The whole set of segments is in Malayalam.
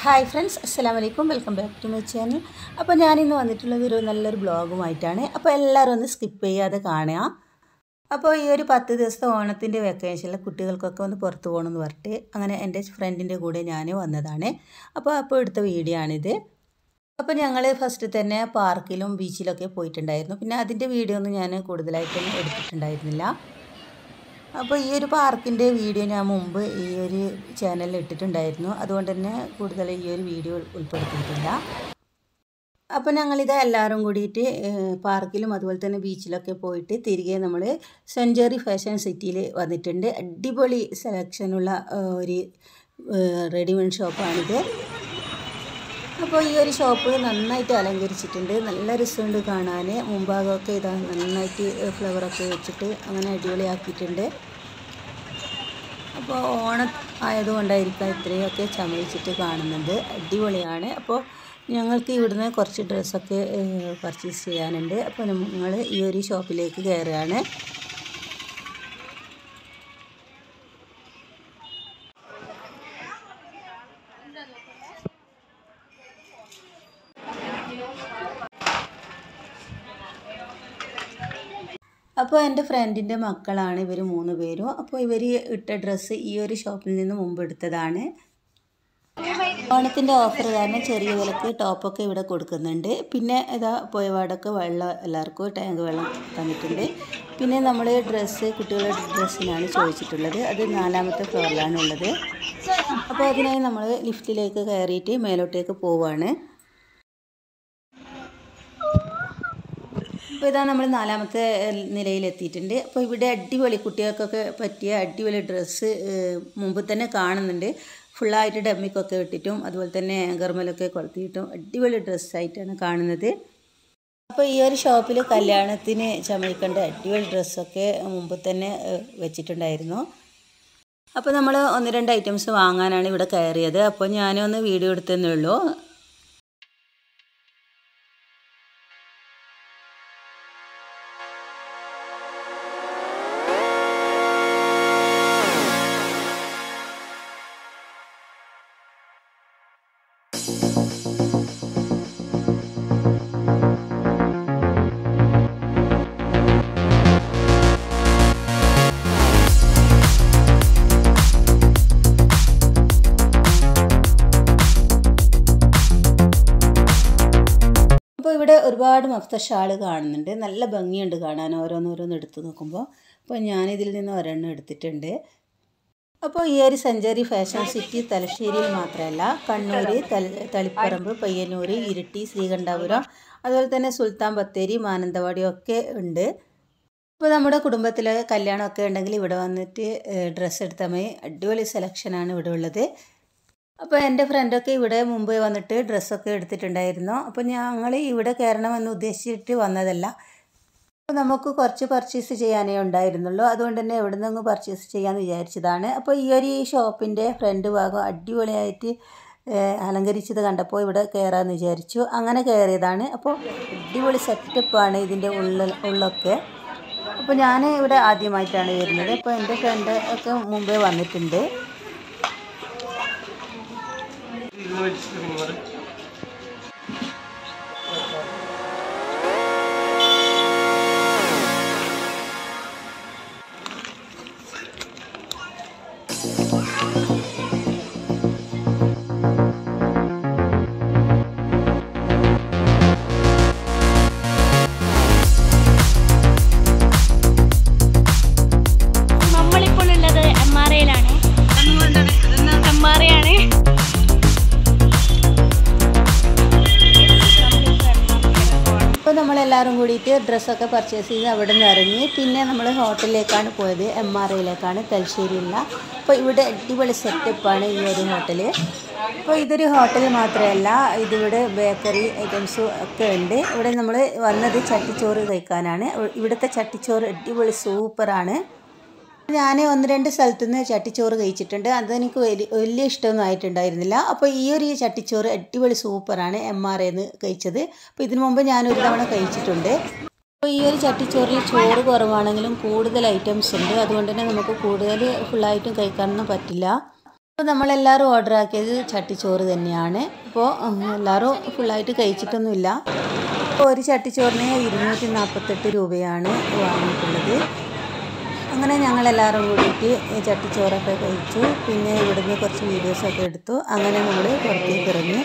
ഹായ് ഫ്രണ്ട്സ് അസ്സലാം വലൈക്കും welcome back to my channel അപ്പോൾ ഞാനിന്ന് വന്നിട്ടുള്ളത് ഒരു നല്ലൊരു ബ്ലോഗുമായിട്ടാണ് അപ്പോൾ എല്ലാവരും ഒന്ന് സ്കിപ്പ് ചെയ്യാതെ കാണുക അപ്പോൾ ഈ ഒരു പത്ത് ദിവസത്തെ ഓണത്തിൻ്റെ വെക്കേഷനിൽ കുട്ടികൾക്കൊക്കെ ഒന്ന് പുറത്ത് പോകണമെന്ന് പറഞ്ഞിട്ട് അങ്ങനെ എൻ്റെ ഫ്രണ്ടിൻ്റെ കൂടെ ഞാൻ വന്നതാണ് അപ്പോൾ അപ്പോൾ എടുത്ത വീഡിയോ ആണിത് അപ്പോൾ ഞങ്ങൾ ഫസ്റ്റ് തന്നെ പാർക്കിലും ബീച്ചിലൊക്കെ പോയിട്ടുണ്ടായിരുന്നു പിന്നെ അതിൻ്റെ വീഡിയോ ഒന്നും ഞാൻ കൂടുതലായിട്ടൊന്നും എടുത്തിട്ടുണ്ടായിരുന്നില്ല അപ്പോൾ ഈ ഒരു പാർക്കിൻ്റെ വീഡിയോ ഞാൻ മുമ്പ് ഈ ഒരു ചാനലിൽ ഇട്ടിട്ടുണ്ടായിരുന്നു അതുകൊണ്ട് തന്നെ കൂടുതൽ ഈ ഒരു വീഡിയോ ഉൾപ്പെടുത്തിയിട്ടില്ല അപ്പോൾ ഞങ്ങളിത് എല്ലാവരും കൂടിയിട്ട് ഏഹ്, പാർക്കിലും അതുപോലെ തന്നെ ബീച്ചിലൊക്കെ പോയിട്ട് തിരികെ നമ്മൾ സെഞ്ചുറി ഫാഷൻ സിറ്റിയിൽ വന്നിട്ടുണ്ട് അടിപൊളി സെലക്ഷനുള്ള ഏഹ്, ഒരു റെഡിമെയ്ഡ് ഷോപ്പാണിത് അപ്പോൾ ഈ ഒരു ഷോപ്പ് നന്നായിട്ട് അലങ്കരിച്ചിട്ടുണ്ട് നല്ല രസമുണ്ട് കാണാൻ മുമ്പാകമൊക്കെ ഇതാ നന്നായിട്ട് ഫ്ലവറൊക്കെ വെച്ചിട്ട് അങ്ങനെ അടിപൊളിയാക്കിയിട്ടുണ്ട് അപ്പോൾ ഓണം ആയതുകൊണ്ടായിരിക്കാം ഇത്രയൊക്കെ ചമയിച്ചിട്ട് കാണുന്നത് അടിപൊളിയാണ് അപ്പോൾ ഞങ്ങൾക്ക് ഇവിടുന്ന് കുറച്ച് ഡ്രസ്സൊക്കെ പർച്ചേസ് ചെയ്യാനുണ്ട് അപ്പോൾ ഞങ്ങൾ ഈ ഒരു ഷോപ്പിലേക്ക് കയറുകയാണ് അപ്പോൾ എൻ്റെ ഫ്രണ്ടിൻ്റെ മക്കളാണ് ഇവർ മൂന്ന് പേരും അപ്പോൾ ഇവർ ഇട്ട ഡ്രസ്സ് ഈ ഒരു ഷോപ്പിൽ നിന്ന് മുമ്പ് എടുത്തതാണ് ഓണത്തിൻ്റെ ഓഫർ കാരണം ചെറിയ വിലക്ക് ടോപ്പൊക്കെ ഇവിടെ കൊടുക്കുന്നുണ്ട് പിന്നെ ഇതാ പോയപാടൊക്കെ വെള്ളം എല്ലാവർക്കും ടാങ്ക് വെള്ളം തന്നിട്ടുണ്ട് പിന്നെ നമ്മൾ ഡ്രസ്സ് കുട്ടികളുടെ ഡ്രസ്സിനാണ് ചോദിച്ചിട്ടുള്ളത് അത് നാലാമത്തെ ഫ്ലോറിലാണ് ഉള്ളത് അപ്പോൾ അതിനായി നമ്മൾ ലിഫ്റ്റിലേക്ക് കയറിയിട്ട് മേലോട്ടേക്ക് പോവുകയാണ് അപ്പോൾ ഇതാ നമ്മൾ നാലാമത്തെ ഏഹ്, നിലയിലെത്തിയിട്ടുണ്ട് അപ്പോൾ ഇവിടെ അടിപൊളി കുട്ടികൾക്കൊക്കെ പറ്റിയ അടിപൊളി ഡ്രസ്സ് മുമ്പ് തന്നെ കാണുന്നുണ്ട് ഫുള്ളായിട്ട് ഡമ്മിക്കൊക്കെ ഇട്ടിട്ടും അതുപോലെ തന്നെ ഗർമലൊക്കെ കൊളുത്തിയിട്ടും അടിപൊളി ഡ്രസ്സായിട്ടാണ് കാണുന്നത് അപ്പോൾ ഈ ഒരു ഷോപ്പിൽ കല്യാണത്തിന് ചമയിക്കേണ്ട അടിപൊളി ഡ്രസ്സൊക്കെ മുമ്പ് തന്നെ ഏഹ്, വെച്ചിട്ടുണ്ടായിരുന്നു അപ്പോൾ നമ്മൾ ഒന്ന് രണ്ട് ഐറ്റംസ് വാങ്ങാനാണ് ഇവിടെ കയറിയത് അപ്പോൾ ഞാനൊന്ന് വീഡിയോ എടുത്തതേ ഉള്ളൂ അപ്പോൾ ഇവിടെ ഒരുപാട് മഫ്ത ഷാൾ കാണുന്നുണ്ട് നല്ല ഭംഗിയുണ്ട് കാണാൻ ഓരോന്നോരോന്ന് എടുത്ത് നോക്കുമ്പോൾ അപ്പോൾ ഞാനിതിൽ നിന്ന് ഒരെണ്ണം എടുത്തിട്ടുണ്ട് അപ്പോൾ ഈ ഒരു സെഞ്ചുറി ഫാഷൻ സിറ്റി തലശ്ശേരിയിൽ മാത്രമല്ല കണ്ണൂർ തല തളിപ്പറമ്പ് പയ്യന്നൂർ ഇരിട്ടി ശ്രീകണ്ഠാപുരം അതുപോലെ തന്നെ സുൽത്താൻ ബത്തേരി മാനന്തവാടി ഒക്കെ ഉണ്ട് ഇപ്പോൾ നമ്മുടെ കുടുംബത്തിൽ കല്യാണമൊക്കെ ഉണ്ടെങ്കിൽ ഇവിടെ വന്നിട്ട് ഡ്രസ്സ് എടുത്താൽ മതി അടിപൊളി സെലക്ഷനാണ് ഇവിടെ ഉള്ളത് അപ്പോൾ എൻ്റെ ഫ്രണ്ടൊക്കെ ഇവിടെ മുമ്പ് വന്നിട്ട് ഡ്രസ്സൊക്കെ എടുത്തിട്ടുണ്ടായിരുന്നു അപ്പോൾ ഞങ്ങൾ ഇവിടെ കയറണമെന്ന് ഉദ്ദേശിച്ചിട്ട് വന്നതല്ല അപ്പോൾ നമുക്ക് കുറച്ച് പർച്ചേസ് ചെയ്യാനേ ഉണ്ടായിരുന്നുള്ളൂ അതുകൊണ്ട് തന്നെ എവിടെ നിന്ന് പർച്ചേസ് ചെയ്യാമെന്ന് വിചാരിച്ചതാണ് അപ്പോൾ ഈ ഒരു ഷോപ്പിൻ്റെ ഫ്രണ്ട് ഭാഗം അടിപൊളിയായിട്ട് ഏഹ്, അലങ്കരിച്ചത് കണ്ടപ്പോൾ ഇവിടെ കയറാമെന്ന് വിചാരിച്ചു അങ്ങനെ കയറിയതാണ് അപ്പോൾ അടിപൊളി സെറ്റപ്പാണ് ഇതിൻ്റെ ഉള്ളിൽ ഉള്ളൊക്കെ അപ്പോൾ ഞാൻ ഇവിടെ ആദ്യമായിട്ടാണ് വരുന്നത് അപ്പോൾ എൻ്റെ ഫ്രണ്ട് ഒക്കെ മുമ്പേ വന്നിട്ടുണ്ട് നമ്മളിപ്പോൾ ഉള്ളത് എം ആർ ഐയിലാണ് എം ആർ ഐ ആണ് അപ്പോൾ നമ്മളെല്ലാവരും കൂടിയിട്ട് ഡ്രസ്സൊക്കെ പർച്ചേസ് ചെയ്ത് അവിടെ നിന്ന് ഇറങ്ങി പിന്നെ നമ്മൾ ഹോട്ടലിലേക്കാണ് പോയത് എം ആർ ഐയിലേക്കാണ് തലശ്ശേരിയുള്ള അപ്പോൾ ഇവിടെ അടിപൊളി സെറ്റപ്പാണ് ഈ ഒരു ഹോട്ടൽ അപ്പോൾ ഇതൊരു ഹോട്ടൽ മാത്രമല്ല ഇതിവിടെ ബേക്കറി ഐറ്റംസും ഒക്കെ ഉണ്ട് ഇവിടെ നമ്മൾ വന്നത് ചട്ടിച്ചോറ് കഴിക്കാനാണ് ഇവിടുത്തെ ചട്ടിച്ചോറ് അടിപൊളി സൂപ്പറാണ് ഞാൻ ഒന്ന് രണ്ട് സ്ഥലത്തു നിന്ന് ചട്ടിച്ചോറ് കഴിച്ചിട്ടുണ്ട് അതെനിക്ക് വലിയ വലിയ ഇഷ്ടമൊന്നും ആയിട്ടുണ്ടായിരുന്നില്ല അപ്പോൾ ഈ ഒരു ചട്ടിച്ചോറ് അടിപൊളി സൂപ്പറാണ് എം ആർ എന്ന് കഴിച്ചത് അപ്പോൾ ഇതിനു മുമ്പ് ഞാനൊരു തവണ കഴിച്ചിട്ടുണ്ട് അപ്പോൾ ഈ ഒരു ചട്ടിച്ചോറിൽ ചോറ് കുറവാണെങ്കിലും കൂടുതൽ ഐറ്റംസ് ഉണ്ട് അതുകൊണ്ട് തന്നെ നമുക്ക് കൂടുതൽ ഫുള്ളായിട്ടും കഴിക്കാനൊന്നും പറ്റില്ല അപ്പോൾ നമ്മളെല്ലാവരും ഓർഡർ ആക്കിയത് ചട്ടിച്ചോറ് തന്നെയാണ് അപ്പോൾ എല്ലാവരും ഫുള്ളായിട്ട് കഴിച്ചിട്ടൊന്നുമില്ല അപ്പോൾ ഒരു ചട്ടിച്ചോറിന് ഇരുന്നൂറ്റി നാൽപ്പത്തെട്ട് രൂപയാണ് വാങ്ങിയിട്ടുള്ളത് അങ്ങനെ ഞങ്ങളെല്ലാവരും കൂടിയിട്ട് ഈ ചട്ടിച്ചോറൊക്കെ കഴിച്ചു പിന്നെ ഇവിടുന്ന് കുറച്ച് വീഡിയോസൊക്കെ എടുത്തു അങ്ങനെ നമ്മൾ പുറത്തേക്ക് ഇറങ്ങി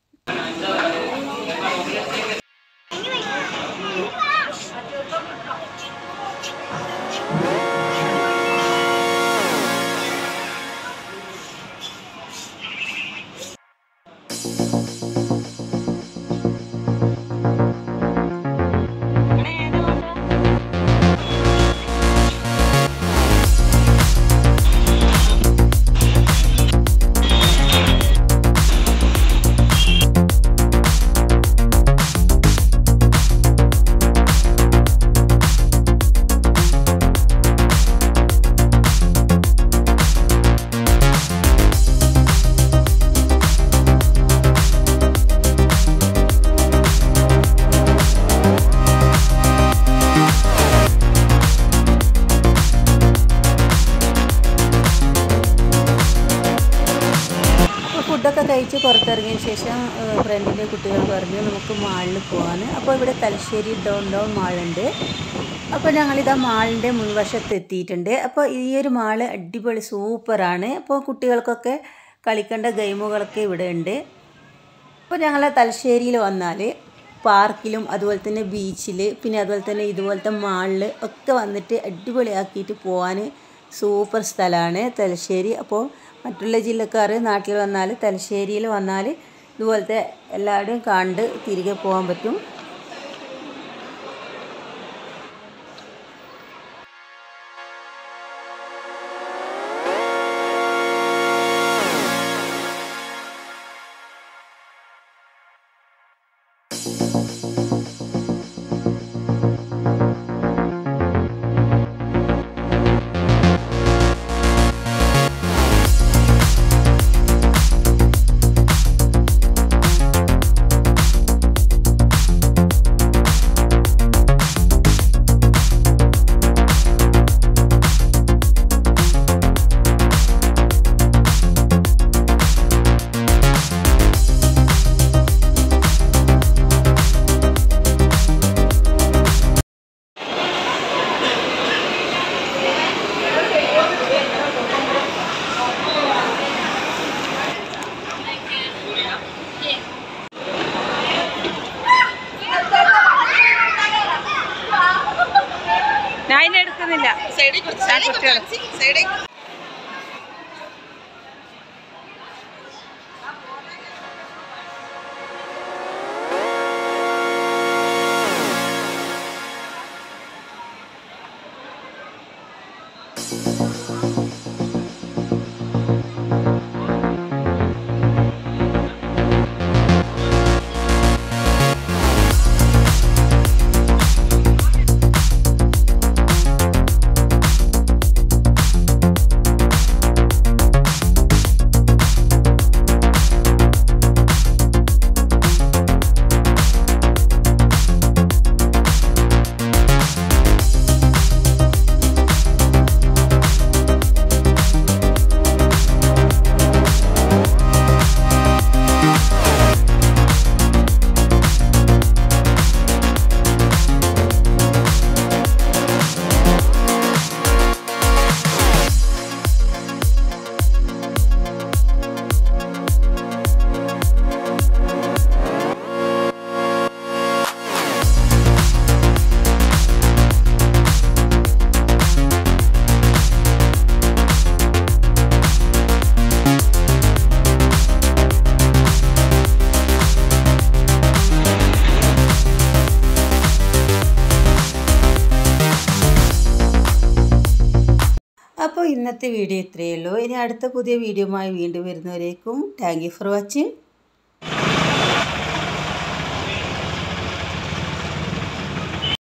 അപ്പോൾ ഫുഡൊക്കെ കഴിച്ച് പുറത്തിറങ്ങിയ ശേഷം ഫ്രണ്ടിൻ്റെ കുട്ടികൾ പറഞ്ഞു നമുക്ക് മാളിൽ പോകാമെന്ന് അപ്പോൾ ഇവിടെ തലശ്ശേരി ഡൗൺ ടൗൺ മാളുണ്ട് അപ്പോൾ ഞങ്ങളിതാ മാളിൻ്റെ മുൻവശത്ത് എത്തിയിട്ടുണ്ട് അപ്പോൾ ഈ ഒരു മാള് അടിപൊളി സൂപ്പറാണ് അപ്പോൾ കുട്ടികൾക്കൊക്കെ കളിക്കേണ്ട ഗെയിമുകളൊക്കെ ഇവിടെ ഉണ്ട് അപ്പോൾ ഞങ്ങൾ തലശ്ശേരിയിൽ വന്നാൽ പാർക്കിലും അതുപോലെ തന്നെ ബീച്ചിൽ പിന്നെ അതുപോലെ തന്നെ ഇതുപോലത്തെ മാളിൽ ഒക്കെ വന്നിട്ട് അടിപൊളിയാക്കിയിട്ട് പോകാൻ സൂപ്പർ സ്ഥലമാണ് തലശ്ശേരി അപ്പോൾ മറ്റുള്ള ജില്ലക്കാർ നാട്ടിൽ വന്നാൽ തലശ്ശേരിയിൽ വന്നാൽ ഇതുപോലത്തെ എല്ലാവരുടെയും കണ്ട് തിരികെ പോകാൻ പറ്റും ഞാൻ ഇതിനെ എടുക്കുന്നില്ല ആ കുട്ടികൾ അപ്പോൾ ഇന്നത്തെ വീഡിയോ ഇത്രയേ ഉള്ളൂ ഇനി അടുത്ത പുതിയ വീഡിയോയുമായി വീണ്ടും വരുന്നവരേക്കും താങ്ക് യു ഫോർ വാച്ചിങ്